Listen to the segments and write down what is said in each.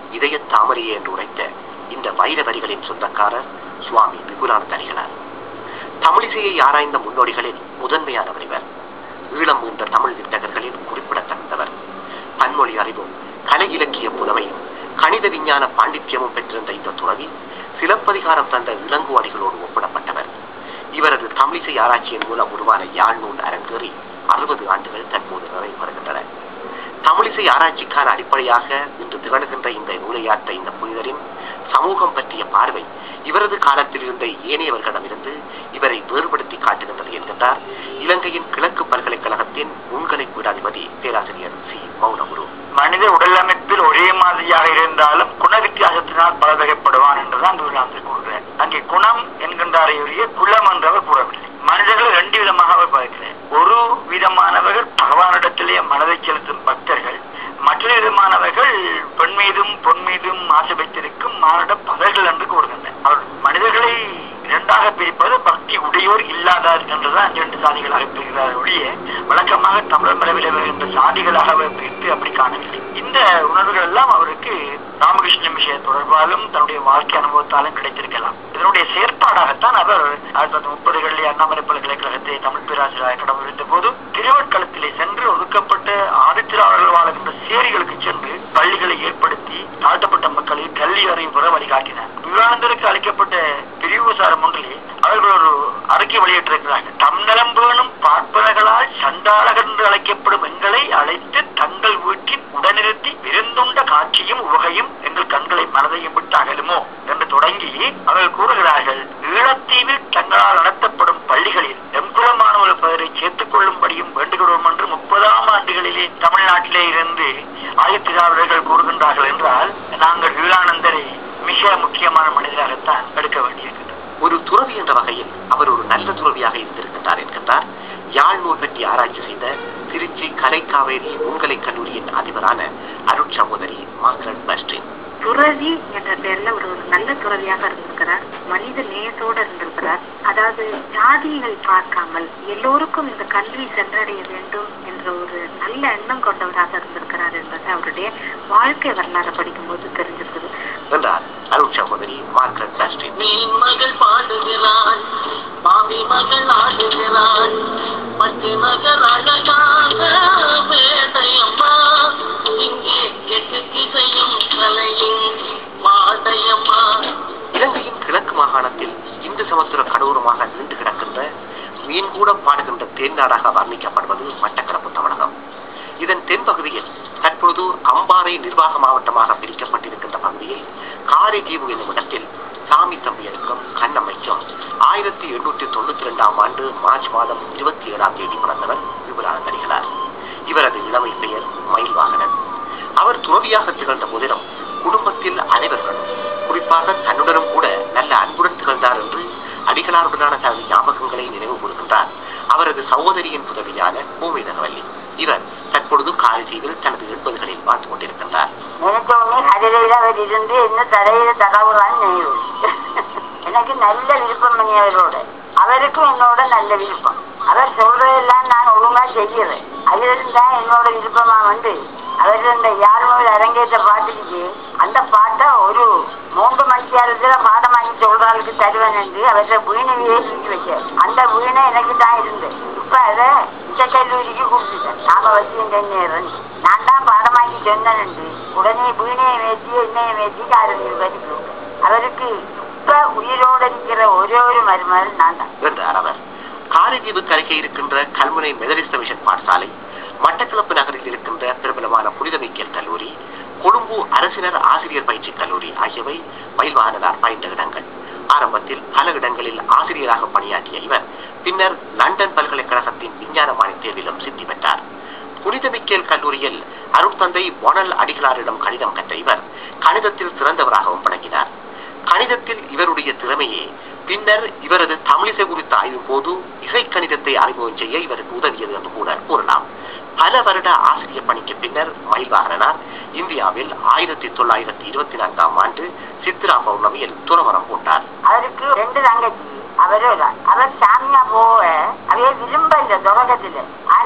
இதய தாமரையே என்று உரைத்த இந்த வைர வரிகளின் சொந்தக்காரர் சுவாமி விபுலானந்த அடிகளார் தமிழிசையை ஆராய்ந்த முன்னோடிகளில் முதன்மையானவர் இவர் ஈழம் மூன்ற தமிழ் வித்தகர்களில் குறிப்பிடத்தகுந்தவர் பன்மொழி அறிவும் கலை இலக்கிய புலமையும் கணித விஞ்ஞான பாண்டித்யமும் பெற்றிருந்த இந்த துறவி சிலப்பதிகாரம் தந்த இளங்குவாடிகளோடு ஒப்பிடப்பட்டவர் இவரது தமிழிசை ஆராய்ச்சியின் மூலம் உருவான யாழ் நூல் அரங்கேறி அறுபது ஆண்டுகள் தற்போது நிறைவு பெறுகின்றன தமிழிசை ஆராய்ச்சிக்கான அடிப்படையாக இன்று திகழ்கின்ற இந்த நூலையாற்ற இந்த புனிதரின் சமூகம் பற்றிய பார்வை இவரது காலத்தில் இருந்த ஏனையவர்களிடமிருந்து இவரை வேறுபடுத்தி காட்டுகின்றது என்கின்றார் இலங்கையின் கிழக்கு பல்கலைக்கழகத்தின் முன்கலை பீடாதிபதி பேராசிரியர் சி மௌனகுரு மனித உடல் அமைப்பில் ஒரே மாதிரியாக இருந்தாலும் குண வித்தியாசத்தினால் பல வகைப்படுவான் என்றுதான் விவேகானந்தர் கூறுகிறார் அங்கே குணம் என்கின்றாரே ஒழிய குலம் என்றவர் கூறவில்லை மனிதர்கள் ரெண்டு விதமாக அவர் பார்க்கிறார் ஒரு விதமானவர்கள் பகவானிடத்திலே மனதை செலுத்தும் பக்தர்கள் மற்றொரு விதமானவர்கள் பெண் மீதும் பொன் மீதும் ஆசை வைத்திருக்கும் மானிட பதர்கள் என்று கூறுகின்றனர் அவர் மனிதர்களை இரண்டாக பிரிப்பது பக்தி உடையோர் இல்லாதார் என்றுதான் இரண்டு சாதிகளாக பிரிக்கிறார் ஒழிய வழக்கமாக தமிழர் மரபில் வருகின்ற சாதிகளாக அவர் பிரித்து அப்படி காணவில்லை இந்த உணர்வுகள் எல்லாம் அவருக்கு ராமகிருஷ்ண விஷய தொடர்பாலும் தன்னுடைய வாழ்க்கை அனுபவத்தாலும் கிடைத்திருக்கலாம் இதனுடைய செயற்பாடாகத்தான் அவர் ஆயிரத்தி தொள்ளாயிரத்தி முப்பதுகளில் அண்ணாமலை பல்கலைக்கழகத்தை தமிழ் பேராசிரியராக கடவுள் இருந்த போது திருவட்களத்திலே சென்று ஒதுக்கப்பட்ட ஆதித்திராளர்கள் வாழ்கின்ற சேரிகளுக்கு சென்று பள்ளிகளை ஏற்படுத்தி தாழ்த்தப்பட்ட மக்களை கல்வி அறிவு பெற வழிகாட்டினார் விவேகானந்தருக்கு அளிக்கப்பட்ட பிரிவுசாரம் ஒன்றிலே அவர்கள் ஒரு அறிக்கை வெளியிட்டிருக்கிறார்கள் தம்நலம் வேணும் பார்ப்பவர்களால் சண்டாளகர் என்று அழைக்கப்படும் எங்களை அழைத்து தங்கள் வீட்டில் உடனிருத்தி விருந்துண்ட காட்சியும் உவகையும் எங்கள் கண்களை மனதையும் விட்டு அகலுமோ என்று தொடங்கி அவர்கள் கூறுகிறார்கள் ஈழத்தீவில் தங்களால் நடத்தப்படும் பள்ளிகளில் எம்குலமானவர் பெயரை சேர்த்துக் கொள்ளும்படியும் வேண்டுகிறோம் என்று முப்பதாம் ஆண்டுகளிலே தமிழ்நாட்டிலே இருந்து ஆதித்திராவிடர்கள் கூறுகின்றார்கள் என்றால் நாங்கள் விவேகானந்தரை மிக முக்கியமான மனிதராகத்தான் எடுக்க வேண்டியிருக்கிறது ஒரு துறவி என்ற வகையில் அவர் ஒரு நல்ல துறவியாக இருந்திருக்கின்றார் என்கின்றார் யாழ் நூல் பற்றி ஆராய்ச்சி செய்த திருச்சி கலைக்காவேரி முன்கலை கல்லூரியின் அதிபரான அருட் சகோதரி மார்கரெட் பஸ்டின் துறவி என்ற பெயர்ல ஒரு ஒரு நல்ல துறவியாக இருந்திருக்கிறார் மனித நேயத்தோடு இருந்திருக்கிறார் அதாவது ஜாதிகள் பார்க்காமல் எல்லோருக்கும் இந்த கல்வி சென்றடைய வேண்டும் என்ற ஒரு நல்ல எண்ணம் கொண்டவராக இருந்திருக்கிறார் என்பது அவருடைய வாழ்க்கை வரலாறு படிக்கும்போது தெரிஞ்சிருக்குது என்றார் அருட் சகோதரி மார்கரெட் பஸ்டின் மீன் மகள் பாடுகிறாள் பாவி மகள் ஆடுகிறாள் பச்சை மகள் அழகாக வேட்டையம்மா இங்கே எட்டு திசையும் கலையும் பாடையம்மா இலங்கையின் கிழக்கு மாகாணத்தில் இந்து சமுத்திர கடூரமாக நீண்டு கிடக்கின்ற மீன் கூட பாடுகின்ற தேன்நாடாக வர்ணிக்கப்படுவது மட்டக்களப்பு தமிழகம் இதன் தென்பகுதியில் தற்பொழுது அம்பாறை நிர்வாக மாவட்டமாக பிரிக்கப்பட்டிருக்கின்ற பகுதியில் காரைதீவு என்னும் இடத்தில் சாமி தம்பியருக்கும் கண்ணம்மைக்கும் ஆயிரத்தி எண்ணூற்றி தொண்ணூத்தி இரண்டாம் ஆண்டு மார்ச் மாதம் இருபத்தி ஏழாம் தேதி பிறந்தவர் விபுலானந்த அடிகளார் இவரது இளமை பெயர் மயில்வாகனன் அவர் துறவியாக திகழ்ந்த போதிலும் குடும்பத்தில் அனைவர்களும் குறிப்பாக தன்னுடனும் கூட நல்ல அன்புடன் திகழ்ந்தார் என்று அடிகளாருடனான தனது ஞாபகங்களை நினைவு கூறுகின்றார் அவரது சகோதரியின் புதவியான பூமிதகவல்லி இவர் தற்பொழுது காரைதீவில் தனது எண்பதுகளில் வாழ்ந்து கொண்டிருக்கின்றார் நினைச்ச உடனே கதிரையில் அவர் இருந்து என்ன தடையில தடவுறான்னு நினைவு எனக்கு நல்ல விருப்பம் பண்ணி அவரோட அவருக்கும் என்னோட நல்ல விருப்பம் அவர் சொல்றதெல்லாம் நான் ஒழுங்கா செய்யறேன் அதிலிருந்து தான் என்னோட விருப்பமா வந்து அவர் இந்த யாழ்மொழி அரங்கேற்ற பாட்டுக்கு அந்த பாட்டை ஒரு மூன்று மணித்தியாலத்துல பாடமாக்கி சொல்றாளுக்கு தருவேன் என்று அவர்கிட்ட வீணையே செஞ்சு வச்சார் அந்த வீணை எனக்கு தான் இருந்து இப்ப அதை இந்த கல்லூரிக்கு கூப்பிட்டுட்டேன் நாம வச்சிருந்தேன் நான் தான் பாடமாக்கி சொன்னேன் என்று உடனே வீணையை வேத்தி என்னையை வேத்தி காரணம் படிக்கும் அவருக்கு இப்ப உயிரோட இருக்கிற ஒரே ஒரு மருமகள் நான் தான் என்றார் அவர் காரைதீவு கரைக்கே இருக்கின்ற கல்முனை மெதரிஸ்த மிஷன் பாடசாலை மட்டக்களப்பு நகரில் இருக்கின்ற பிரபலமான புனித மிக்கேல் கல்லூரி கொழும்பு அரசினர் ஆசிரியர் பயிற்சி கல்லூரி ஆகியவை மயில்வாகனார் பயின்ற இடங்கள் ஆரம்பத்தில் பல இடங்களில் ஆசிரியராக பணியாற்றிய இவர் பின்னர் லண்டன் பல்கலைக்கழகத்தின் விஞ்ஞானமான தேர்விலும் சித்தி பெற்றார் புனித மிக்கேல் கல்லூரியில் அருட்தந்தை பொனல் அடிகளாரிடம் கணிதம் கற்ற இவர் கணிதத்தில் சிறந்தவராகவும் விளங்கினார் கணிதத்தில் இவருடைய திறமையே பின்னர் இவரது தமிழிசை குறித்த ஆய்வின் போது இசை கணிதத்தை அறிமுகம் செய்ய இவருக்கு உதவியது என்று கூட கூறலாம் பல வருட ஆசிரியர் பணிக்கு பின்னர் மயில்வாகனார் இந்தியாவில் ஆயிரத்தி தொள்ளாயிரத்தி இருபத்தி நான்காம் ஆண்டு சித்ரா பௌர்ணமியில் துறவரம் போட்டார் அவருக்கு ரெண்டு தங்கச்சி அவரும் தான். அவர் சாமியா போக அவைய விரும்ப இந்த தொடக்கத்துல ஆனா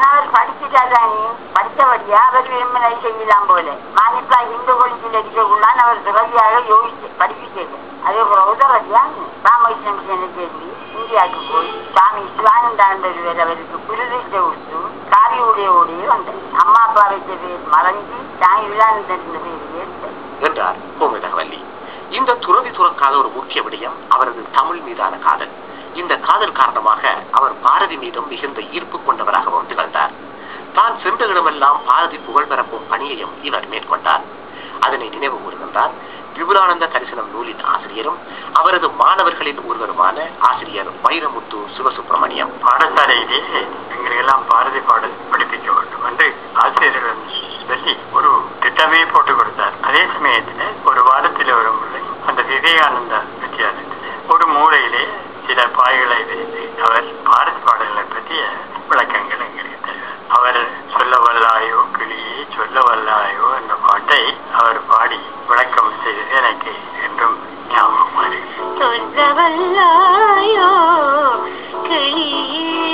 ஆனா அவர் படிச்சுட்டாதானே படித்தபடியா அவர் விரும்பினதை செய்யலாம் போல மானிப்பா இந்து கொலிஞ்சில் அடிக்கக்குள்ளான் அவர் துறவியாக யோசிச்சு படிப்பிச்சது அதே போல உதவதியா ராமகிருஷ்ண மிஷனை சேர்ந்து இந்தியாவுக்கு போய் சுவாமி சிவானந்தாண்டர் அவருக்கு புரிதத்தை கொடுத்து காவி உடைய உடைய வந்தார் அம்மா அப்பா வச்ச பேர் மறைஞ்சு சாமி விழானந்தன் பேர் ஏற்றார் என்றார் கோமிதகவல்லி இந்த துறவி துறக்காத ஒரு முக்கிய விடயம் அவரது தமிழ் மீதான காதல் இந்த காதல் காரணமாக அவர் பாரதி மீதும் மிகுந்த ஈர்ப்பு கொண்டவராகவும் திகழ்ந்தார் தான் சென்ற இடமெல்லாம் பாரதி புகழ் பரப்பும் பணியையும் இவர் மேற்கொண்டார் அதனை நினைவு கூறுகின்றார் விபுலானந்த தரிசனம் நூலின் ஆசிரியரும் அவரது மாணவர்களின் ஒருவருமான ஆசிரியர் வைரமுத்து சிவசுப்பிரமணியம் பாடசாலையிலே எங்களுக்கெல்லாம் பாரதி பாடல் படிப்பிக்க வேண்டும் என்று ஆசிரியர்கள் சொல்லி ஒரு திட்டமே போட்டு கொடுத்தார் அதே சமயத்தில் ஒரு வாரத்தில் ஒரு முறை அந்த விவேகானந்தா வித்தியாலயத்தில் ஒரு மூலையிலே சில பாய்களை விரித்து அவர் பாரதி பாடல்களை பற்றிய விளக்கங்கள் எங்களுக்கு தருவார் அவர் சொல்ல வல்லாயோ கிளியே சொல்ல வல்லாயோ என்ற பாட்டை அவர் பாடி விளக்கம் செய்தது எனக்கு என்றும் ஞாபகம் இருக்கு சொல்லவல்லாயோ கிளியே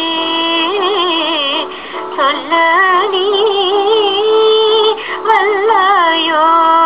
சொல்ல நீ வல்லாயோ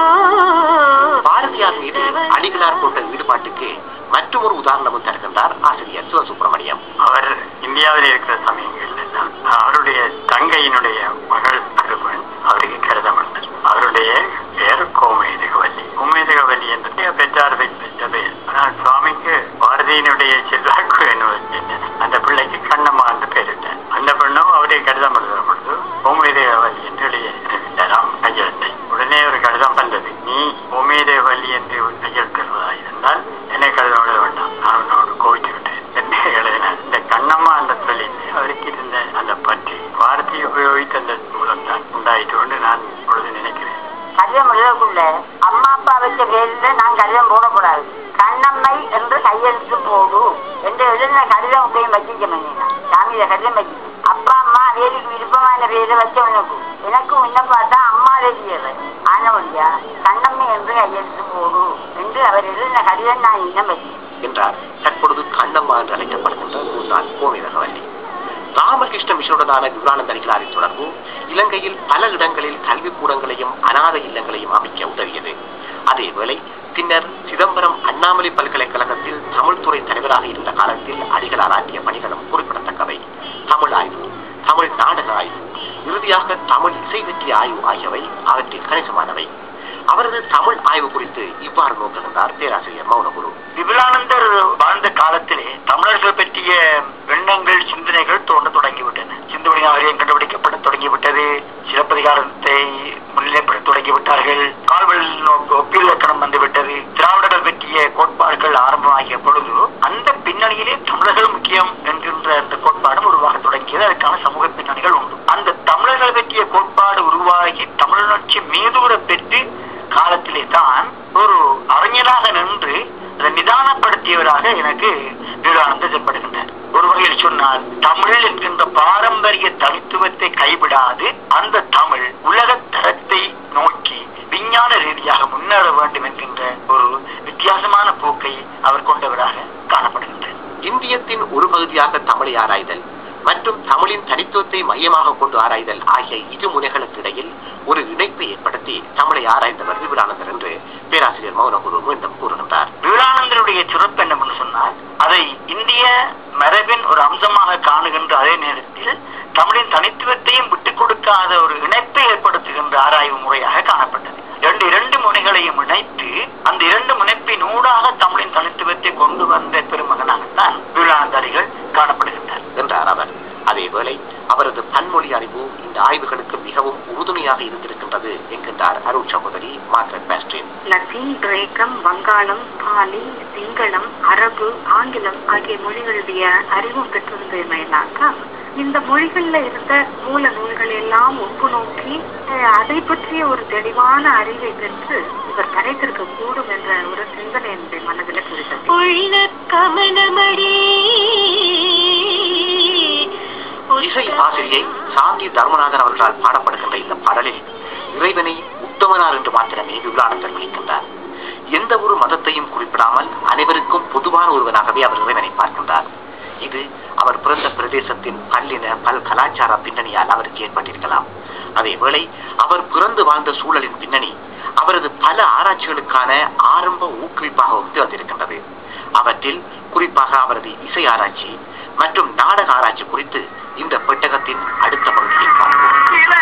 பாரதியார் மீது அடிகளார் கொண்ட ஈடுபாட்டுக்கு மற்றொரு உதாரணமும் தருகின்றார் ஆசிரியர் சிவசுப்பிரமணியம் அவர் இந்தியாவில் இருக்கிற சமயங்கள்ல எல்லாம் அவருடைய தங்கையினுடைய மகள் ஒரு பெண் அவருக்கு கருதப்பட்டது அவருடைய பெயர் கோமேதகவல்லி கோமேதகவல்லி என்று பெற்றார் பெற்ற பெயர் ஆனால் சுவாமிக்கு பாரதியினுடைய செல்வாக்கு என்ன அந்த பிள்ளைக்கு கண்ணம்மா என்று பெயரிட்டார் அந்த பெண்ணும் அவருடைய கடிதம் எழுதுற பொழுது கோமேதகவல்லி என்று எழுதியிருந்தாராம் கையெழுத்தை உடனே ஒரு கடிதம் வந்தது நீ கோமேதகவல்லி என்று கையெழுத்துவதா இருந்தால் என்னை கடிதம் எழுத வேண்டாம் நான் உன்னோடு கோவித்து விட்டேன் என்று எழுதினார் இந்த கண்ணம்மா அந்த சொல்லில் அவருக்கு இருந்த அந்த பற்றி வார்த்தையை உபயோகித்த அந்த மூலம்தான் உண்டாயிட்டு கொண்டு நான் இப்பொழுது நினைக்கிறேன் கடிதம் எழுதக்குள்ள அம்மா அப்பா வச்ச பேர்ல நான் கடிதம் போடக்கூடாது கண்ணம்மை என்று கையெழுத்து போடு என்று எழுதின கடிதம் போய் வச்சிக்க மணினா சாமியில கடிதம் வச்சு அப்பா அம்மா வேலைக்கு விருப்பமான பேரை வச்சவனுக்கு எனக்கு உன்ன பார்த்தா அம்மா வேதியவர் ஆனவழியா கண்ணம்மை என்று கையெழுத்து போடு என்று அவர் எழுதின கடிதம் நான் இன்னும் வச்சேன் என்றார் தற்பொழுது கண்ணம்மா என்று அழைக்கப்படுகின்ற முன்னாள் கோமிதகவல்லி ராமகிருஷ்ண மிஷனுடனான விபுலானந்த அடிகளாரின் தொடர்பு இலங்கையில் பல இடங்களில் கல்விக்கூடங்களையும் அநாத இல்லங்களையும் அமைக்க உதவியது அதேவேளை பின்னர் சிதம்பரம் அண்ணாமலை பல்கலைக்கழகத்தில் தமிழ் துறை தலைவராக இருந்த காலத்தில் அடிகளார் ஆற்றிய பணிகளும் குறிப்பிடத்தக்கவை தமிழ் ஆய்வு தமிழ் நாடக ஆய்வு இறுதியாக தமிழ் இசை வெற்றிய ஆய்வு ஆகியவை அவற்றில் கணிசமானவை அவரது தமிழ் ஆய்வு குறித்து இவ்வாறு நோக்குகின்றார் பேராசிரியர் மௌனகுரு விபுலானந்தர் வாழ்ந்த காலத்திலே தமிழர்கள் பற்றிய எண்ணங்கள் சிந்தனைகள் தோன்ற தொடங்கிவிட்டன சிந்துமணி நாகரிகம் கண்டுபிடிக்கப்பட தொடங்கிவிட்டது சிலப்பதிகாரத்தை முன்னிலைப்படுத்த தொடங்கிவிட்டார்கள் கால்வெள் நோக்கு ஒப்பிலக்கணம் வந்துவிட்டது திராவிடர்கள் பற்றிய கோட்பாடுகள் ஆரம்பமாகிய பொழுது அந்த பின்னணியிலே தமிழர்கள் முக்கியம் என்கின்ற அந்த கோட்பாடும் உருவாக தொடங்கியது அதற்கான சமூக பின்னணிகள் உண்டு அந்த தமிழர்கள் பற்றிய கோட்பாடு உருவாகி தமிழுணர்ச்சி மீதூர பெற்று காலத்திலே தான் ஒரு அறிஞராக நின்று அதை நிதானப்படுத்தியவராக எனக்கு விவேகானந்தர் தென்படுகின்றார் ஒரு வகையில் சொன்னால் தமிழ் என்கின்ற பாரம்பரிய தனித்துவத்தை கைவிடாது அந்த தமிழ் உலக தரத்தை நோக்கி விஞ்ஞான ரீதியாக முன்னேற வேண்டும் என்கின்ற ஒரு வித்தியாசமான போக்கை அவர் கொண்டவராக காணப்படுகின்றார் இந்தியத்தின் ஒரு பகுதியாக தமிழை ஆராய்தல் மற்றும் தமிழின் தனித்துவத்தை மையமாக கொண்டு ஆராய்தல் ஆகிய இரு முனைகளுக்கு இடையில் ஒரு இணைப்பை ஏற்படுத்தி தமிழை ஆராய்ந்தவர் விபுலானந்தர் என்று பேராசிரியர் மௌனகுரு மீண்டும் கூறுகின்றார் விவேகானந்தருடைய சிறப்பு என்னவென்று சொன்னால் அதை இந்திய மரபின் ஒரு அம்சமாக காணுகின்ற அதே நேரத்தில் தமிழின் தனித்துவத்தையும் விட்டுக் கொடுக்காத ஒரு இணைப்பை ஏற்படுத்துகின்ற ஆராய்வு முறையாக காணப்பட்டது இரண்டு இரண்டு முனைகளையும் இணைத்து அந்த இரண்டு முனைப்பின் ஊடாக தமிழின் தனித்துவத்தை கொண்டு வந்த பெருமகனாகத்தான் விவேகானந்தரிகள் காணப்படுகின்றார் என்றார் அவர் அதேவேளை அவரது பன்மொழி அறிவு இந்த ஆய்வுகளுக்கு மிகவும் உறுதுணையாக இருந்திருக்கின்றது என்கின்றார் அருள் சகோதரி மார்கரெட் பேஸ்டின் லத்தீன் கிரேக்கம் வங்காளம் பாலி சிங்களம் அரபு ஆங்கிலம் ஆகிய மொழிகளுடைய அறிவும் பெற்றிருந்தமையினால்தான் இந்த மொழிகள்ல இருந்த மூல நூல்கள் எல்லாம் ஒப்பு நோக்கி அஹ், அதை பற்றிய ஒரு தெளிவான அறிவை பெற்று இவர் படைத்திருக்க கூடும் என்ற ஒரு சிந்தனை என்னுடைய மனதில் குறித்தது உள்ள கமலமடி இசை ஆசிரியை சாந்தி தர்மநாதன் அவர்களால் பாடப்படுகின்ற இந்த பாடலில் இறைவனை உத்தமனார் என்று மாத்திரமே விபுலானந்தர் விളിக்கின்றார் எந்த ஒரு மதத்தையும் குறிப்பிடாமல் அனைவருக்கும் பொதுவான ஒருவனாகவே அவர் இறைவனை பார்க்கின்றார் இது அவர் பிறந்த பிரதேசத்தின் பல்லின பல் கலாச்சார பின்னணியால் அவருக்கு ஏற்பட்டிருக்கலாம் அதேவேளை அவர் பிறந்து வாழ்ந்த சூழலின் பின்னணி அவரது பல ஆராய்ச்சிகளுக்கான ஆரம்ப ஊக்குவிப்பாகவும் திகழ்ந்திருக்கின்றது அவற்றில் குறிப்பாக அவரது இசை ஆராய்ச்சி மற்றும் நாடக ஆராய்ச்சி குறித்து இந்த பெட்டகத்தின் அடுத்த பகுதியில் பார்ப்போம்